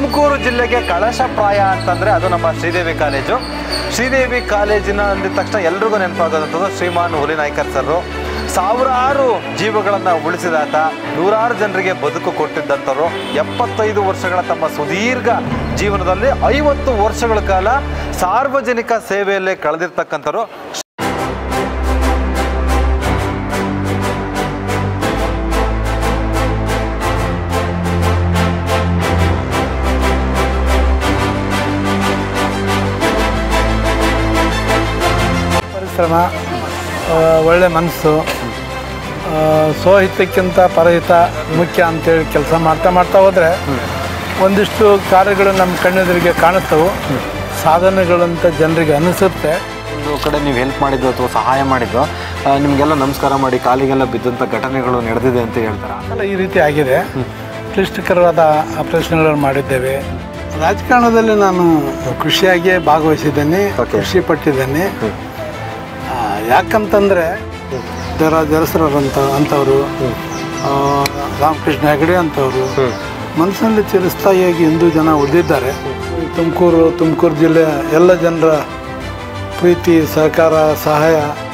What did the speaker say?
ತುಮಕೂರು ಜಿಲ್ಲೆಗೆ ಕಳಶಪ್ರಾಯ ಅಂತಂದರೆ ಅದು ನಮ್ಮ ಶ್ರೀದೇವಿ ಕಾಲೇಜು ಶ್ರೀದೇವಿ ಕಾಲೇಜಿನ ಅಂದಿದ ತಕ್ಷಣ ಎಲ್ರಿಗೂ ನೆನಪಾಗೋದಂಥದ್ದು ಶ್ರೀಮಾನ್ ಹುಲಿನಾಯ್ಕರ್ ಸರ್ರು ಸಾವಿರಾರು ಜೀವಗಳನ್ನು ಉಳಿಸಿದಾತ ನೂರಾರು ಜನರಿಗೆ ಬದುಕು ಕೊಟ್ಟಿದ್ದಂಥವ್ರು ಎಪ್ಪತ್ತೈದು ವರ್ಷಗಳ ತಮ್ಮ ಸುದೀರ್ಘ ಜೀವನದಲ್ಲಿ ಐವತ್ತು ವರ್ಷಗಳ ಕಾಲ ಸಾರ್ವಜನಿಕ ಸೇವೆಯಲ್ಲೇ ಕಳೆದಿರ್ತಕ್ಕಂಥವ್ರು ಪರಿಶ್ರಮ ಆ, ಒಳ್ಳೆ ಮನಸ್ಸು ಆ, ಸ್ವಹಿತಕ್ಕಿಂತ ಪರಹಿತ ಮುಖ್ಯ ಅಂತೇಳಿ ಕೆಲಸ ಮಾಡ್ತಾ ಮಾಡ್ತಾ ಹೋದರೆ ಒಂದಿಷ್ಟು ಕಾರ್ಯಗಳು ನಮ್ಮ ಕಣ್ಣೆದುರಿಗೆ ಕಾಣಿಸ್ತವು ಸಾಧನೆಗಳಂತ ಜನರಿಗೆ ಅನಿಸುತ್ತೆ ಒಂದು ಕಡೆ ನೀವು ಹೆಲ್ಪ್ ಮಾಡಿದ್ದು ಅಥವಾ ಸಹಾಯ ಮಾಡಿದ್ದು ಆ, ನಿಮಗೆಲ್ಲ ನಮಸ್ಕಾರ ಮಾಡಿ ಕಾಲಿಗೆಲ್ಲ ಬಿದ್ದಂಥ ಘಟನೆಗಳು ನಡೆದಿದೆ ಅಂತ ಹೇಳ್ತಾರೆ ಅಲ್ಲ ಈ ರೀತಿ ಆಗಿದೆ ಕ್ಲಿಷ್ಟಕರವಾದ ಆಪರೇಷನ್ಗಳನ್ನು ಮಾಡಿದ್ದೇವೆ ರಾಜಕಾರಣದಲ್ಲಿ ನಾನು ಖುಷಿಯಾಗಿಯೇ ಭಾಗವಹಿಸಿದ್ದೇನೆ ಖುಷಿ ಪಟ್ಟಿದ್ದೇನೆ ಆ, ಯಾಕಂತಂದರೆ ದೇವರಾಜ ಅರಸರಂತ ಅಂಥವರು ಆ, ರಾಮಕೃಷ್ಣ ಹೆಗಡೆ ಅಂಥವರು ಮನಸ್ಸಿನಲ್ಲಿ ಚಿರಸ್ಥಾಯಿಯಾಗಿ ಹಿಂದೂ ಜನ ಉಳಿದಿದ್ದಾರೆ ತುಮಕೂರು ತುಮಕೂರು ಜಿಲ್ಲೆಯ ಎಲ್ಲ ಜನರ ಪ್ರೀತಿ ಸಹಕಾರ ಸಹಾಯ